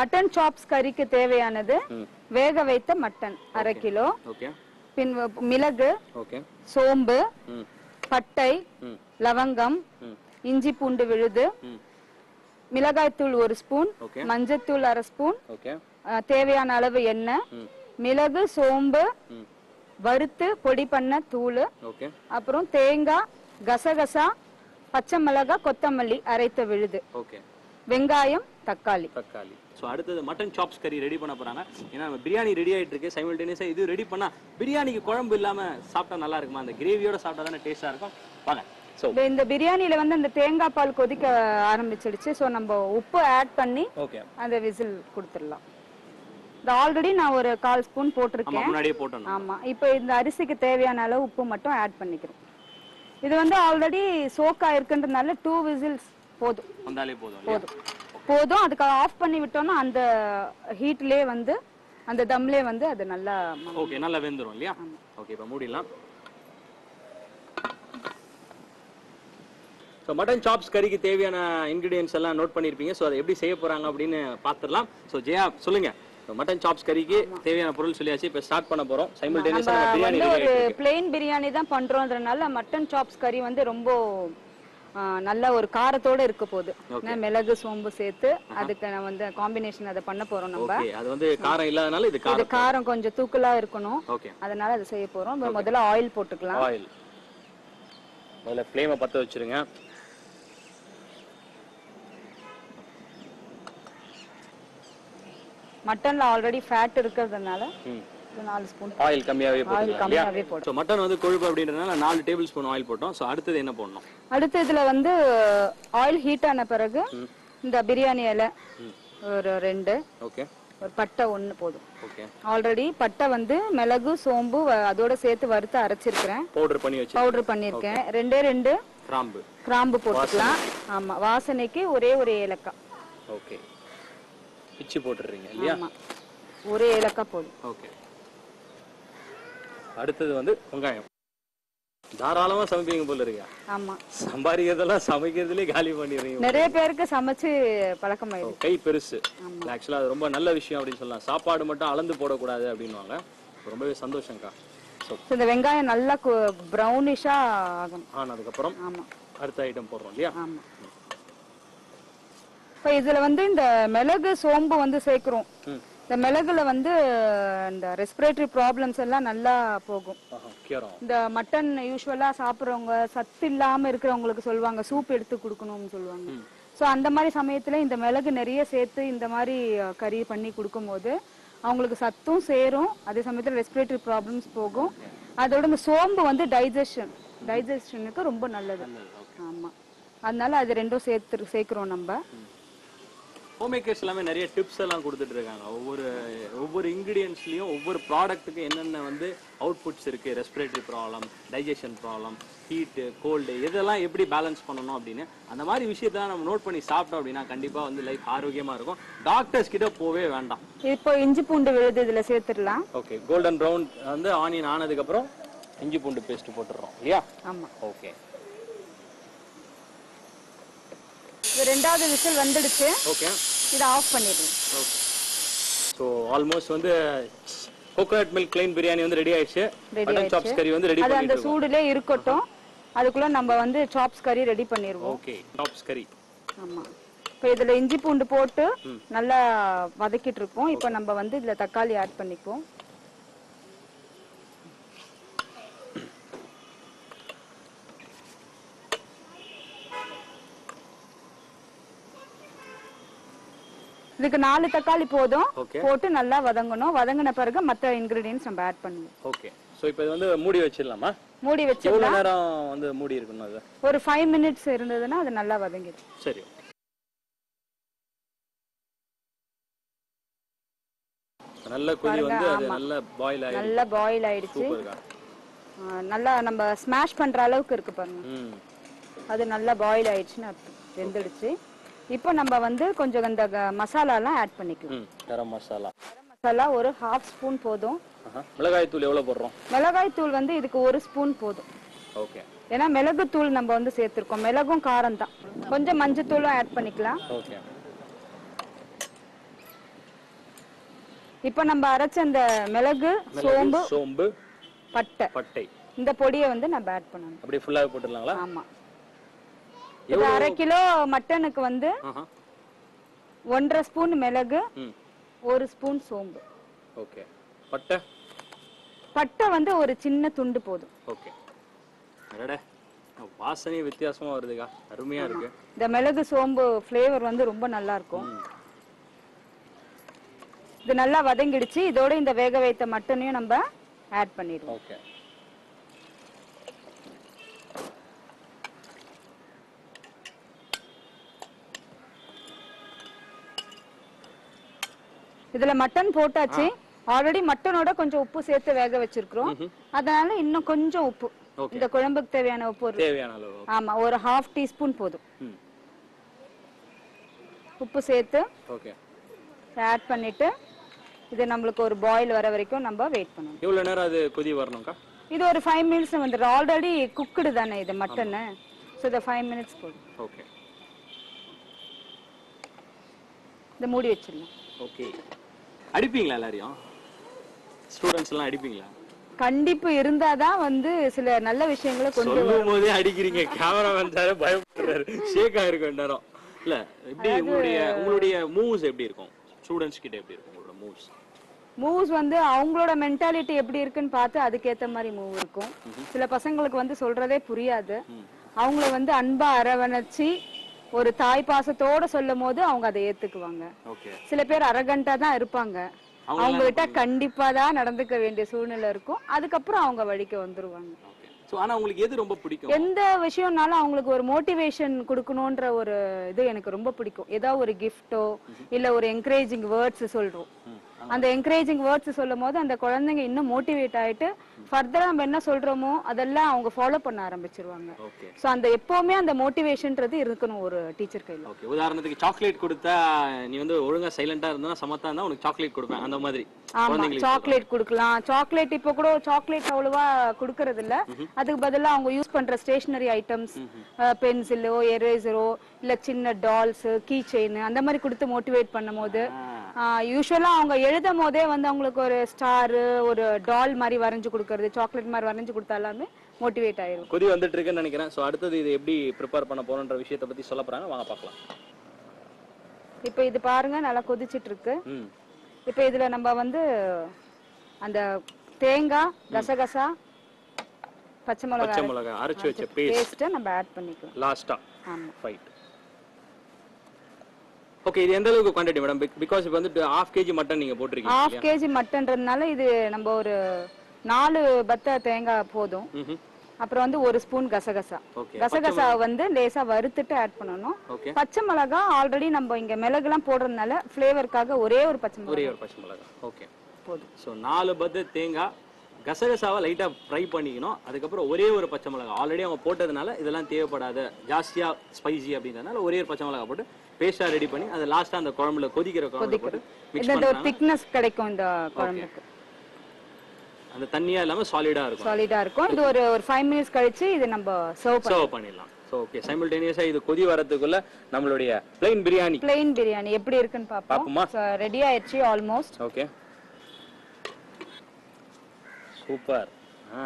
Mutton chops கறிக்கு தேவையானது வேக வைத்த மட்டன் அரை கிலோ ஓகே பின் வ- மிளகு ஓகே சோம்பு ம் பட்டை ம் லவங்கம் ம் இஞ்சி பூண்டு விழுது ம் மிளகாய்த்தூள் ஒரு ஸ்பூன் ஓகே மஞ்சத்தூள் அரை ஸ்பூன் ஓகே அஹ், தேவையான அளவு எண்ணெய் ம் மிளகு சோம்பு ம் வறுத்து பொடி பண்ண தூள் ஓகே அப்புறம் தேங்காய் கசகசா பச்சை மிளகாய் கொத்தமல்லி அரைத்த விழுது ஓகே வெங்காயம் தக்காளி தக்காளி ஸோ அடுத்தது மட்டன் சாப்ஸ் கறி ரெடி பண்ண போறாங்க ஏன்னா நம்ம பிரியாணி ரெடி ஆயிட்டு இருக்கு சைமல்டேனியஸாக இது ரெடி பண்ணா பிரியாணிக்கு குழம்பு இல்லாம சாப்பிட்டா நல்லா இருக்குமா அந்த கிரேவியோட சாப்பிட்டா தானே டேஸ்டா இருக்கும் வாங்க ஸோ இந்த- இந்த பிரியாணியில வந்து அந்த தேங்காய் பால் கொதிக்க ஆரம்பிச்சிடுச்சு ஸோ நம்ம உப்பு ஆட் பண்ணி ஓகே அந்த விசில் கொடுத்துடலாம் இந்த ஆல்ரெடி நான் ஒரு கால் ஸ்பூன் ஆமா போட்டிருக்கேன் முன்னாடியே போட்டோம் ஆமா இப்போ இந்த அரிசிக்கு தேவையான அளவு உப்பு மட்டும் ஆட் பண்ணிக்கிறோம் இது வந்து ஆல்ரெடி சோக் ஆயிருக்குன்றதுனால டூ விசில்ஸ் போதும் வந்தாலே போதும் இல்லையா போதும் போதும் அதுக்கு ஆஃப் பண்ணி விட்டோம்னா அந்த ஹீட்லயே வந்து அந்த தம்லயே வந்து அது நல்லா ம- ஓகே நல்லா வெந்துரும் இல்லையா ஓகே இப்போ மூடிடலாம் ஸோ மட்டன் சாப்ஸ் கறிக்கு தேவையான இன்கிரீடியன்ஸ் எல்லாம் நோட் பண்ணியிருப்பீங்க ஸோ அதை எப்படி செய்ய போறாங்க அப்படின்னு பார்த்துடலாம் ஸோ ஜெயா சொல்லுங்க மட்டன் சாப்ஸ் கறிக்கு தேவையான பொருள் சொல்லியாச்சு இப்போ ஸ்டார்ட் பண்ண போறோம் சைமல்டேனியஸாக நம்ம பிரியாணி வந்து ரெடி ஒரு பிளெயின் பிரியாணி தான் பண்றோன்றதுனால மட்டன் சாப்ஸ் கறி வந்து ரொம்ப ஆ, நல்ல ஒரு காரத்தோட இருக்க போகுது ஏன்னா மிளகு சோம்பு சேர்த்து அதுக்கு நான் வந்து காம்பினேஷன் அதை பண்ண போறோம் நம்ம ஓகே அது வந்து காரம் இல்லாதனால இது இது காரம் காரம் கொஞ்சம் தூக்கலா இருக்கணும் ஓகே அதனால அதை செய்ய போறோம் இப்ப முதல்ல ஆயில் போட்டுக்கலாம் ஆயில் முதல்ல ஃப்ளேமை பற்ற வச்சிருங்க மட்டன்ல ஆல்ரெடி ஃபேட் இருக்கிறதுனால ம் ஒரு நாலு ஸ்பூன் ஆயில் கம்மியாவே ஆயில் போட்டுக்கலாம் இல்லையா கம்மியாவே போடும் ஸோ மட்டன் வந்து கொழுப்பு அப்படின்றதுனால நாலு டேபிள் ஸ்பூன் ஆயில் போட்டோம் ஸோ அடுத்தது என்ன போடணும் அடுத்து இதுல வந்து ஆயில் ஹீட் ஆன பிறகு இந்த பிரியாணி இலை ஒரு ரெண்டு ஓகே ஒரு பட்டை ஒண்ணு போதும் ஓகே ஆல்ரெடி பட்டை வந்து மிளகு சோம்பு வ- அதோட சேர்த்து வறுத்து அரைச்சிருக்கிறேன் பவுடர் பண்ணி வச்சு பவுடர் பண்ணியிருக்கேன் ரெண்டே ரெண்டு கிராம்பு கிராம்பு போட்டுக்கலாம் ஆமா வாசனைக்கு ஒரே ஒரு ஏலக்காய் ஓகே பிச்சு போட்டுடுறீங்க இல்லையா ஆமா ஒரே ஏலக்காய் போதும் ஓகே அடுத்தது வந்து வெங்காயம் தாராளமா சமைப்பீங்க போல இருக்கா ஆமா சம்பாதிக்கிறதெல்லாம் சமைக்கிறதுலயே காலி பண்ணிடுறீங்க நிறைய பேருக்கு சமைச்சு பழக்கமாயிடுச்சு கை பெருசு ஆக்சுவலா அது ரொம்ப நல்ல விஷயம் அப்படின்னு சொல்லலாம் சாப்பாடு மட்டும் அளந்து போடக்கூடாது அப்படின்னுவாங்க ரொம்பவே சந்தோஷம்க்கா ஸோ So, இந்த வெங்காயம் நல்லா ப்ரௌனிஷா ஆகணும் ஆனதுக்கப்புறம் ஆமா அடுத்த ஐட்டம் போடுறோம் இல்லையா ஆமா இப்ப இதுல வந்து இந்த மிளகு சோம்பு வந்து சேர்க்கிறோம் ம். இந்த மிளகுல வந்து இந்த ரெஸ்பிரேட்டரி ப்ராப்ளம்ஸ் எல்லாம் நல்லா போகும் ஆஹா கீரம் இந்த மட்டன் யூஸ்வலா சாப்பிடுறவங்க சத்து இல்லாம இருக்கிறவங்களுக்கு சொல்லுவாங்க சூப் எடுத்து கொடுக்கணும்னு சொல்லுவாங்க சோ அந்த மாதிரி சமயத்துல இந்த மிளகு நிறைய சேர்த்து இந்த மாதிரி அஹ், கறி பண்ணி கொடுக்கும்போது அவங்களுக்கு சத்தும் சேரும் அதே சமயத்துல ரெஸ்பிரேட்டரி ப்ராப்ளம்ஸ் போகும் அதோட இந்த சோம்பு வந்து டைஜஷன் டைஜஷனுக்கு ரொம்ப நல்லது ஆமா அதனால அது ரெண்டும் சேர்த்து சேர்க்கிறோம் நம்ம ஹோம் மேக்கர்ஸ் எல்லாமே நிறைய டிப்ஸ் எல்லாம் கொடுத்துட்டு இருக்காங்க ஒவ்வொரு ஒவ்வொரு இன்கிரீடியன்ஸ்லயும் ஒவ்வொரு ப்ராடக்ட்டுக்கு என்னென்ன வந்து அவுட்புட்ஸ் இருக்கு respiratory problem digestion problem heat cold இதெல்லாம் எப்படி பேலன்ஸ் பண்ணணும் அப்படின்னு அந்த மாதிரி விஷயத்தெல்லாம் நம்ம நோட் பண்ணி சாப்பிட்டோம் அப்படின்னா கண்டிப்பா வந்து லைஃப் ஆரோக்கியமா இருக்கும் டாக்டர்ஸ் கிட்ட போவே வேண்டாம் இப்போ இஞ்சி பூண்டு விழுது இதுல சேர்த்துடலாம் ஓகே கோல்டன் ப்ரௌன் வந்து ஆனியன் ஆனதுக்கு அப்புறம் இஞ்சி பூண்டு பேஸ்ட் போட்டுடுறோம் இல்லையா ஆமா ஓகே இது ரெண்டாவது விசில் வந்துடுச்சு ஓகே இதை ஆஃப் பண்ணிடுங்க ஓகே ஸோ ஆல்மோஸ்ட் வந்து கோகோனட் மில்க் ப்ளைன் பிரியாணி வந்து ரெடி ஆயிடுச்சு Ready மட்டன் சாப்ஸ் கறி வந்து ரெடி அது அந்த பண்ணிட்டு சூடுலே இருக்கட்டும் அதுக்குள்ள நம்ம வந்து சாப்ஸ் கறி ரெடி பண்ணிடுவோம் ஓகே சாப்ஸ் கறி ஆமா இப்போ இதுல இஞ்சி பூண்டு போட்டு நல்லா வதக்கிட்டு இருக்கோம் இப்போ நம்ம வந்து இதுல தக்காளி ஆட் பண்ணிக்குவோம் இதுக்கு நாலு தக்காளி போதும் ஓகே போட்டு நல்லா வதங்கணும் வதங்கின பிறகு மற்ற இன்கிரீடியன்ஸ் நம்ம ஆட் பண்ணுவோம் ஓகே ஸோ இப்போ இது வந்து மூடி வச்சிடலாமா மூடி வச்சு எவ்வளோ நேரம் வந்து மூடி இருக்கணும் அது ஒரு ஃபைவ் மினிட்ஸ் இருந்ததுன்னா அது நல்லா வதங்கிடும் சரி நல்ல கொதி வந்து அது நல்ல பாயில் ஆகி நல்லா பாயில் ஆயிடுச்சு சூப்பர்க்கா ஆ, நல்லா நம்ம ஸ்மாஷ் பண்ற அளவுக்கு இருக்கு பாருங்க ம் அது நல்லா பாயில் ஆயிடுச்சுன்னு அர்த்தம் வெந்துடுச்சு இப்போ நம்ம வந்து கொஞ்சம் அந்த க- மசாலாலாம் ஆட் பண்ணிக்கலாம் ம் கரம் மசாலா கரம் மசாலா ஒரு ஹாஃப் ஸ்பூன் போதும் ஆஹா மிளகாய் தூள் எவ்வளோ போடுறோம் மிளகாய் தூள் வந்து இதுக்கு ஒரு ஸ்பூன் போதும் ஓகே ஏன்னா மிளகு தூள் நம்ம வந்து சேர்த்திருக்கோம் மிளகும் காரம் தான் கொஞ்சம் மஞ்சத்தூளும் ஆட் பண்ணிக்கலாம் ஓகே இப்போ நம்ம அரைச்ச அந்த மிளகு சோம்பு சோம்பு பட்டை பட்டை இந்த பொடியை வந்து நம்ம ஆட் பண்ணணும் அப்படியே ஃபுல்லாவே போட்டுடலாங்களா ஆமா இது அரை கிலோ மட்டனுக்கு வந்து ஆஹா ஒன்றரை ஸ்பூன் மிளகு ம் ஒரு ஸ்பூன் சோம்பு ஓகே பட்டை பட்டை வந்து ஒரு சின்ன துண்டு போதும் ஓகே அடடே வாசனையே வித்தியாசமா வருதுக்கா அருமையா இருக்கு இந்த மிளகு சோம்பு ஃப்ளேவர் வந்து ரொம்ப நல்லா இருக்கும் ம். இது நல்லா வதங்கிடுச்சு இதோட இந்த வேக வைத்த மட்டனையும் நம்ம ஆட் பண்ணிடுவோம் ஓகே இதுல மட்டன் போட்டாச்சு ஆல்ரெடி மட்டனோட கொஞ்சம் உப்பு சேர்த்து வேக வச்சிருக்கிறோம் அதனால இன்னும் கொஞ்சம் உப்பு Okay. இந்த குழம்புக்கு தேவையான உப்பு ஒரு தேவையான அளவு ஆமா ஒரு ஹாஃப் டீஸ்பூன் போதும் ம் உப்பு சேர்த்து ஓகே ஆட் பண்ணிட்டு இது நம்மளுக்கு ஒரு பாயில் வர வரைக்கும் நம்ம வெயிட் பண்ணணும் எவ்வளவு நேரம் அது கொதி வரணும்க்கா இது ஒரு ஃபைவ் மினிட்ஸ் வந்துடும் ஆல்ரெடி குக்குடு தானே இது மட்டனு ஸோ இந்த ஃபைவ் மினிட்ஸ் போதும் ஓகே இதை மூடி வச்சிடலாம் ஓகே அடிப்பீங்களா எல்லாரையும் ஸ்டூடெண்ட்ஸ் எல்லாம் அடிப்பீங்களா கண்டிப்பு இருந்தாதான் வந்து சில நல்ல விஷயங்களை கொண்டு சொல்லும் போதே அடிக்கிறீங்க கேமராமேன் சார் பயப்படுறாரு ஷேக் ஆயிருக்கும் நேரம் இல்ல எப்படி உங்களுடைய உங்களுடைய மூவ்ஸ் எப்படி இருக்கும் ஸ்டூடெண்ட்ஸ் கிட்ட எப்படி இருக்கும் உங்களோட மூவ்ஸ் மூவ்ஸ் வந்து அவங்களோட மென்டாலிட்டி எப்படி இருக்குன்னு பார்த்து அதுக்கேத்த மாதிரி மூவ் இருக்கும் சில பசங்களுக்கு வந்து சொல்றதே புரியாது அவங்கள வந்து அன்பா அரவணைச்சு ஒரு தாய் பாசத்தோட சொல்லும் போது அவங்க அதை ஏத்துக்குவாங்க ஓகே சில பேர் அரகண்டா தான் இருப்பாங்க அவங்க அவங்க கிட்ட கண்டிப்பா தான் நடந்துக்க வேண்டிய சூழ்நிலை இருக்கும் அதுக்கப்புறம் அவங்க வழிக்கு வந்துருவாங்க ஓகே சோ ஆனா உங்களுக்கு எது ரொம்ப பிடிக்கும் எந்த விஷயம்னாலும் அவங்களுக்கு ஒரு மோட்டிவேஷன் கொடுக்கணுன்ற ஒரு இது எனக்கு ரொம்ப பிடிக்கும் ஏதாவது ஒரு கிஃப்ட்டோ இல்ல ஒரு என்கரேஜிங் வேர்ட்ஸ் சொல்றோம் ம். அந்த என்கரேஜிங் வேர்ட்ஸ் சொல்லும் போது அந்த குழந்தைங்க இன்னும் மோட்டிவேட் ஆயிட்டு ஃபர்தரா நம்ம என்ன சொல்றோமோ அதெல்லாம் அவங்க ஃபாலோ பண்ண ஆரம்பிச்சிருவாங்க ஓகே சோ அந்த எப்பவுமே அந்த மோட்டிவேஷன்ன்றது இருக்கணும் ஒரு டீச்சர் கையில ஓகே உதாரணத்துக்கு சாக்லேட் கொடுத்தா நீ வந்து ஒழுங்கா சைலண்டா இருந்தா சமத்தா இருந்தா உனக்கு சாக்லேட் கொடுப்பேன் அந்த மாதிரி ஆமா குழந்தைங்களுக்கு சாக்லேட் கொடுக்கலாம் சாக்லேட் இப்ப கூட சாக்லேட் அவ்வளவா கொடுக்கறது இல்ல அதுக்கு பதிலா அவங்க யூஸ் பண்ற ஸ்டேஷனரி ஐட்டம்ஸ் பென்சிலோ எரேசரோ இல்ல சின்ன டால்ஸ் கீ செயின் அந்த மாதிரி கொடுத்து மோட்டிவேட் பண்ணும்போது யூஸ்வலா அவங்க எழுதும் போதே வந்து அவங்களுக்கு ஒரு ஸ்டார் ஒரு டால் மாதிரி வரைஞ்சு கொடுக்கறது சாக்லேட் மாதிரி வரைஞ்சு கொடுத்தா எல்லாமே மோட்டிவேட் ஆயிரும் கொதி வந்துட்டு இருக்குன்னு நினைக்கிறேன் சோ அடுத்தது இது எப்படி ப்ரிப்பேர் பண்ண போறோம்ன்ற விஷயத்தை பத்தி சொல்ல போறாங்க வாங்க பார்க்கலாம் இப்ப இது பாருங்க நல்லா கொதிச்சிட்டு இருக்கு ம் இப்ப இதுல நம்ம வந்து அந்த தேங்காய் கசகசா பச்சை பச்சை மிளகாய் மிளகாய் அரைச்சு வச்ச பேஸ்ட் பேஸ்ட்டை நம்ம ஆட் பண்ணிக்கலாம் லாஸ்டா ஆமா ஃபைட் ஓகே இது எந்த அளவுக்கு குவான்டிட்டி மேடம் பிகாஸ் இப்போ வந்து ஹாஃப் கேஜி மட்டன் நீங்க போட்டிருக்கீங்க ஹாஃப் கேஜி மட்டன்றதுனால இது நம்ம ஒரு நாலு பத்த தேங்காய் போதும் ம்ஹும். அப்புறம் வந்து ஒரு ஸ்பூன் கசகசா ஓகே கசகசா வந்து லேசா வறுத்துட்டு ஆட் பண்ணணும் ஓகே பச்சை மிளகா ஆல்ரெடி நம்ம இங்க மிளகுலாம் போடுறதுனால ஃப்ளேவருக்காக ஒரே ஒரு பச்சை மிளகா ஒரே ஒரு பச்சை மிளகாய் ஓகே போதும் ஸோ நாலு பத்து தேங்காய் கசகசாவை லைட்டா ஃப்ரை பண்ணிக்கணும் அதுக்கப்புறம் ஒரே ஒரு பச்சை மிளகாய் ஆல்ரெடி அவங்க போட்டதுனால இதெல்லாம் தேவைப்படாத ஜாஸ்தியா ஸ்பைசி அப்படின்றதுனால ஒரே ஒரு பச்சை மிளகாய் போட்டு பேஸ்டா ரெடி பண்ணி அதை லாஸ்டா அந்த குழம்புல கொதிக்கிற குழம்புல போட்டு மிக்ஸ் இந்த ஒரு பண்ணா திக்னஸ் கிடைக்கும் இந்த குழம்புக்கு அந்த தண்ணியா இல்லாம சாலிடா இருக்கும் சாலிடா இருக்கும் இது ஒரு ஒரு ஃபைவ் மினிட்ஸ் கழிச்சு இது நம்ம சர்வ் பண்ண சர்வ் பண்ணிடலாம் ஸோ ஓகே சைமல்டேனியஸா இது கொதி வரதுக்குள்ள நம்மளுடைய பிளைன் பிரியாணி பிளெயின் பிரியாணி எப்படி இருக்குன்னு பாப்போமா? பார்ப்போம் ரெடி ஆயிடுச்சு ஆல்மோஸ்ட் ஓகே சூப்பர் ஆ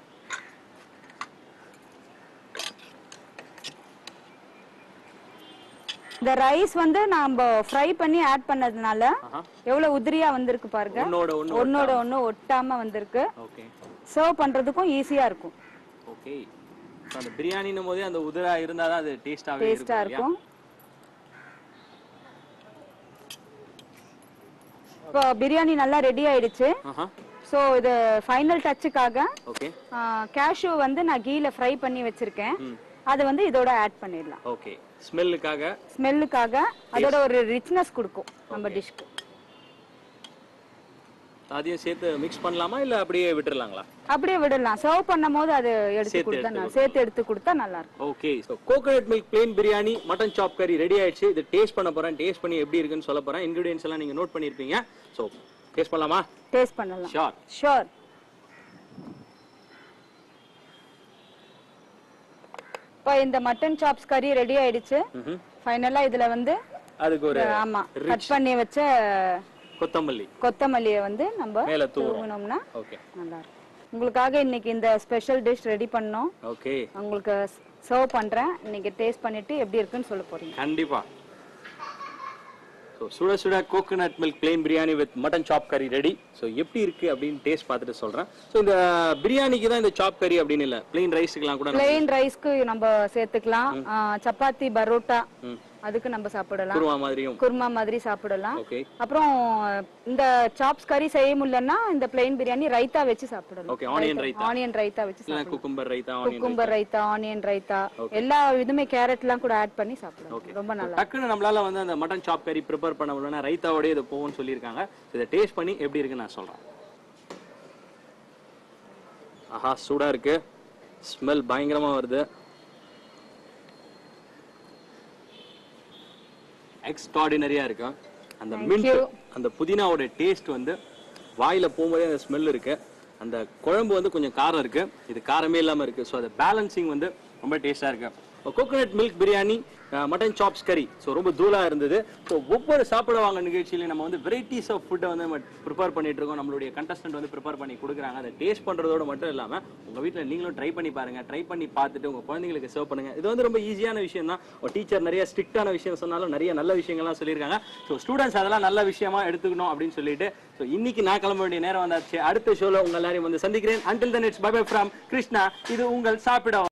இந்த ரைஸ் வந்து நம்ம ஃப்ரை பண்ணி ஆட் பண்ணதுனால ஆஹா எவ்வளவு உதிரியா வந்திருக்கு பாருங்க ஒன்னோட ஒன்று ஒன்னோட ஒண்ணு ஒட்டாம வந்திருக்கு ஓகே சர்வ் பண்றதுக்கும் ஈஸியா இருக்கும் ஓகே அந்த பிரியாணின்னும் போதே அந்த உதிரா இருந்தா தான் அது டேஸ்டாகவே டேஸ்டா இருக்கும் இருக்கும் இப்போ பிரியாணி நல்லா ரெடி ஆயிடுச்சு ஆஹா ஸோ இது ஃபைனல் டச்சுக்காக ஓகே கேஷ்யூ வந்து நான் கீல ஃப்ரை பண்ணி வச்சிருக்கேன் ம் அது வந்து இதோட ஆட் பண்ணிடலாம் ஓகே ஸ்மெல்லுக்காக ஸ்மெல்லுக்காக அதோட ஒரு ரிச்னஸ் கொடுக்கும் நம்ம டிஷ்க்கு அதையும் சேர்த்து மிக்ஸ் பண்ணலாமா இல்ல அப்படியே விட்டுறலாங்களா அப்படியே விடலாம் சர்வ் பண்ணும் போது அது எடுத்து சேர்த்து கொடுத்தா எடுத்து நான் சேர்த்து எடுத்து கொடுத்தா நல்லா இருக்கும் okay so coconut milk plain biryani mutton chop curry ready ஆயிடுச்சு இது டேஸ்ட் பண்ண போறேன் டேஸ்ட் பண்ணி எப்படி இருக்குன்னு சொல்ல போறேன் இன்கிரீடியன்ஸ் எல்லாம் நீங்க நோட் பண்ணிருப்பீங்க ஸோ டேஸ்ட் பண்ணலாமா டேஸ்ட் பண்ணலாம் ஷார் ஷோர் இப்போ இந்த மட்டன் சாப்ஸ் கறி ரெடி ஆயிடுச்சு ம் ஃபைனலா இதுல வந்து அதுக்கு ஒரு ஆமா கட் பண்ணி வச்ச கொத்தமல்லி கொத்தமல்லியை வந்து நம்ம மேல தூவுறோம் தூவினோம்னா ஓகே நல்லா இருக்கும் உங்களுக்காக இன்னைக்கு இந்த ஸ்பெஷல் டிஷ் ரெடி பண்ணோம் ஓகே உங்களுக்கு சர்வ் பண்றேன் இன்னைக்கு டேஸ்ட் பண்ணிட்டு எப்படி இருக்குன்னு சொல்ல போறீங்க கண்டிப்பா ஸோ சுட சுட coconut milk plain biryani with mutton chop curry ready so எப்படி இருக்கு அப்படின்னு டேஸ்ட் பார்த்துட்டு சொல்றேன் ஸோ இந்த பிரியாணிக்கு தான் இந்த சாப் கறி அப்படின்னு இல்லை பிளெயின் ரைஸுக்கெல்லாம் கூட நம்ம- பிளெயின் ரைஸ்க்கு நம்ம சேர்த்துக்கலாம் ஆ, சப்பாத்தி பரோட்டா ம். அதுக்கு நம்ம சாப்பிடலாம் குருமா மாதிரியும் குருமா மாதிரி சாப்பிடலாம் ஓகே அப்புறம் இந்த சாப்ஸ் கறி செய்ய முடியலன்னா இந்த பிளெயின் பிரியாணி ரைத்தா வச்சு சாப்பிடலாம் okay onion raita onion raita வச்சு இல்லை சாப்பிடலாம் cucumber raita onion cucumber raita onion raita எல்லா இதுமே கேரட் எல்லாம் கூட ஆட் பண்ணி சாப்பிடலாம் ரொம்ப நல்லா டக்குன்னு நம்மளால வந்து அந்த மட்டன் சாப் கறி ப்ரிப்பேர் பண்ண முடியலன்னா ரைத்தாவோடய இது போகும்னு சொல்லியிருக்காங்க இதை டேஸ்ட் பண்ணி எப்படி இருக்குன்னு நான் சொல்றேன் ஆஹா சூடா இருக்கு ஸ்மெல் பயங்கரமா வருது எக்ஸ்ட்ராடினரியா இருக்கு அந்த மின்ட் அந்த புதினாவோட டேஸ்ட் வந்து வாயில போகும்போதே அந்த ஸ்மெல் இருக்கு அந்த குழம்பு வந்து கொஞ்சம் காரம் இருக்கு இது காரமே இல்லாம இருக்கு ஸோ அது பேலன்சிங் வந்து ரொம்ப டேஸ்டா இருக்கு coconut milk biryani mutton chops curry so ரொம்ப தூளா இருந்தது ஸோ ஒவ்வொரு சாப்பிட வாங்க நிகழ்ச்சியிலையும் நம்ம வந்து வெரைட்டிஸ் ஆஃப் ஃபுட்டை வந்து நம்ம ப்ரிப்பேர் பண்ணிட்டு இருக்கோம் நம்மளுடைய கண்டஸ்டன்ட் வந்து ப்ரிப்பேர் பண்ணி கொடுக்குறாங்க அதை டேஸ்ட் பண்றதோட மட்டும் இல்லாம உங்க வீட்டில் நீங்களும் ட்ரை பண்ணி பாருங்க ட்ரை பண்ணி பார்த்துட்டு உங்க குழந்தைங்களுக்கு சர்வ் பண்ணுங்க இது வந்து ரொம்ப ஈஸியான விஷயம் தான் ஒரு டீச்சர் நிறைய ஸ்ட்ரிக்டான விஷயம் சொன்னாலும் நிறைய நல்ல விஷயங்கள்லாம் சொல்லியிருக்காங்க ஸோ ஸ்டூடெண்ட்ஸ் அதெல்லாம் நல்ல விஷயமா எடுத்துக்கணும் அப்படின்னு சொல்லிட்டு ஸோ இன்னைக்கு நான் கிளம்ப வேண்டிய நேரம் வந்தாச்சு அடுத்த ஷோல உங்க எல்லாரையும் வந்து சந்திக்கிறேன் until then it's bye bye from Krishna இது உங்கள் சாப்பிட